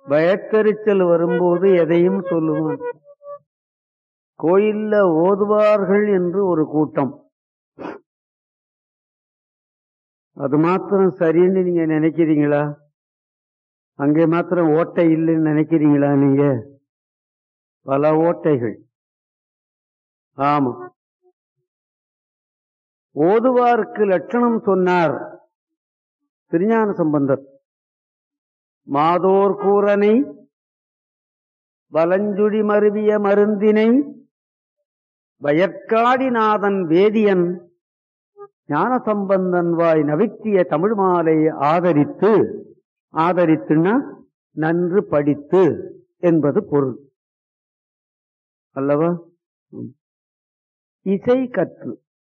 பயத்தறிச்சல் வரும்போது எதையும் சொல்லுவான் கோயில்ல ஓதுவார்கள் என்று ஒரு கூட்டம் அது மாத்திரம் சரின்னு நீங்க நினைக்கிறீங்களா அங்கே மாத்திரம் ஓட்டை இல்லைன்னு நினைக்கிறீங்களா நீங்க பல ஓட்டைகள் ஆமா ஓதுவாருக்கு லட்சணம் சொன்னார் திருஞான சம்பந்தர் மாதோர் கூரனை வலஞ்சுடி மருவிய மருந்தினை வயற்காடிநாதன் வேதியன் ஞானசம்பந்தன் வாய் நவித்திய தமிழ் மாலை ஆதரித்து ஆதரித்துன்னா நன்று படித்து என்பது பொருள் அல்லவா ம். இசை கற்று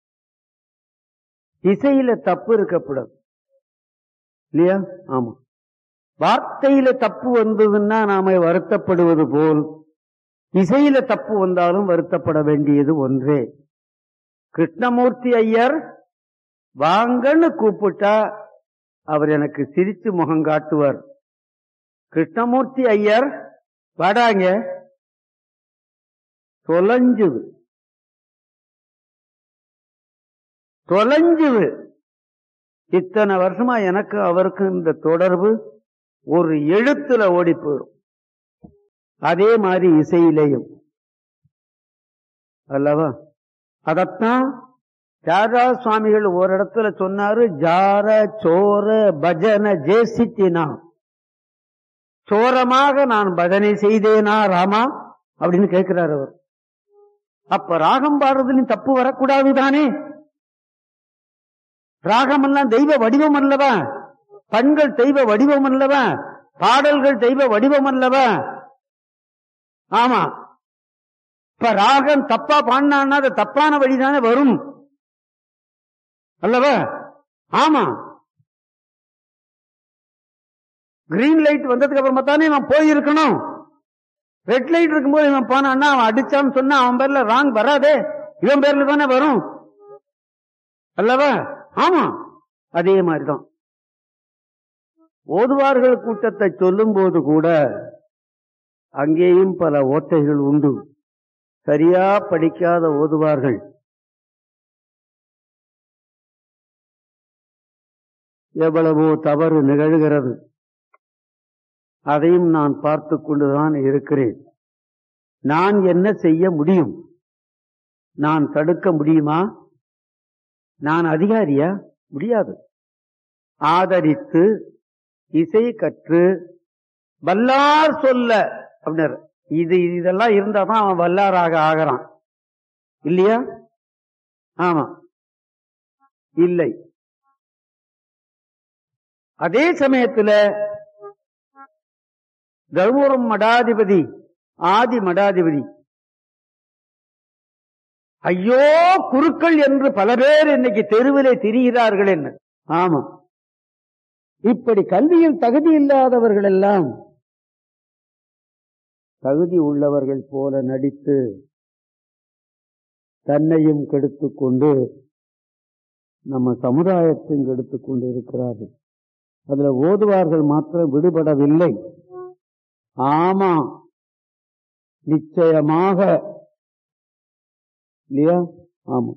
இசையில தப்பு இருக்கக்கூடாது இல்லையா ஆமா வார்த்தையில தப்பு வந்ததுன்னா நாம வருத்தப்படுவது போல் இசையில தப்பு வந்தாலும் வருத்தப்பட வேண்டியது ஒன்றே கிருஷ்ணமூர்த்தி ஐயர் வாங்கன்னு கூப்பிட்டா அவர் எனக்கு சிரிச்சு முகம் காட்டுவார் கிருஷ்ணமூர்த்தி ஐயர் வாடாங்க தொலைஞ்சுது தொலைஞ்சுது இத்தனை வருஷமா எனக்கு அவருக்கும் இந்த தொடர்பு ஒரு எழுத்துல ஓடி போயிடும் அதே மாதிரி இசையிலையும் அல்லவா அதத்தான் தியாகராஜ சுவாமிகள் ஒரு இடத்துல சொன்னாரு ஜார சோர பஜன ஜேசித்தினா சோரமாக நான் பஜனை செய்தேனா ராமா அப்படின்னு கேட்கிறார் அவர் அப்ப ராகம் பாடுறதுலயும் தப்பு வரக்கூடாது தானே ராகம் எல்லாம் தெய்வ வடிவம் அல்லவா பண்கள் தெய்வ வடிவம் அல்லவா பாடல்கள் தெய்வ வடிவம் அல்லவா ஆமா இப்ப ராகம் தப்பா பாடினான்னா அது தப்பான வழிதானே வரும் அல்லவா ஆமா கிரீன் லைட் வந்ததுக்கு அப்புறமா தானே இவன் போயிருக்கணும் ரெட் லைட் இருக்கும்போது இவன் போனான்னா அவன் அடிச்சான்னு சொன்னா அவன் பேர்ல ராங் வராதே இவன் பேர்ல தானே வரும் அல்லவா ஆமா அதே மாதிரிதான் ஓதுவார்கள் கூட்டத்தை சொல்லும் போது கூட அங்கேயும் பல ஓட்டைகள் உண்டு சரியா படிக்காத ஓதுவார்கள் எவ்வளவோ தவறு நிகழ்கிறது அதையும் நான் பார்த்து கொண்டுதான் இருக்கிறேன் நான் என்ன செய்ய முடியும் நான் தடுக்க முடியுமா நான் அதிகாரியா முடியாது ஆதரித்து இசை கற்று வல்லார் சொல்ல அப்படின்னாரு இது இதெல்லாம் இருந்தா தான் அவன் வல்லாராக ஆகிறான் இல்லையா ஆமா இல்லை அதே சமயத்துல தர்மபுரம் மடாதிபதி ஆதி மடாதிபதி ஐயோ குருக்கள் என்று பல பேர் இன்னைக்கு தெருவிலே திரிகிறார்கள் என்ன ஆமா இப்படி கல்வியில் தகுதி இல்லாதவர்கள் எல்லாம் தகுதி உள்ளவர்கள் போல நடித்து தன்னையும் கெடுத்துக் கொண்டு நம்ம சமுதாயத்தையும் கெடுத்துக் கொண்டு இருக்கிறார்கள் அதுல ஓதுவார்கள் மாத்திரம் விடுபடவில்லை ஆமா நிச்சயமாக இல்லையா ஆமா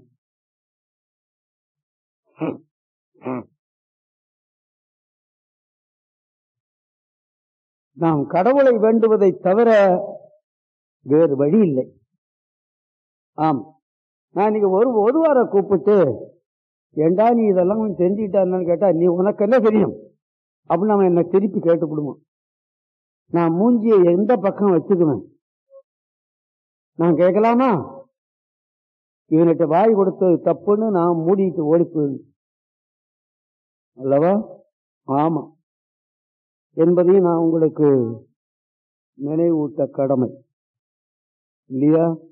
நாம் கடவுளை வேண்டுவதை தவிர வேறு வழி இல்லை ஆம் நான் நீங்க ஒரு ஒருவார கூப்பிட்டு ஏண்டா நீ இதெல்லாம் கொஞ்சம் தெரிஞ்சுக்கிட்டான்னு கேட்டா நீ உனக்கு என்ன தெரியும் அப்படின்னு அவன் என்ன திருப்பி கேட்டுப்படுவான் நான் மூஞ்சியை எந்த பக்கம் வச்சுக்குவேன் நான் கேட்கலாமா இவன்கிட்ட வாய் கொடுத்தது தப்புன்னு நான் மூடிட்டு ஓடி போயிடும் அல்லவா ஆமா என்பதையும் நான் உங்களுக்கு நினைவூட்ட கடமை இல்லையா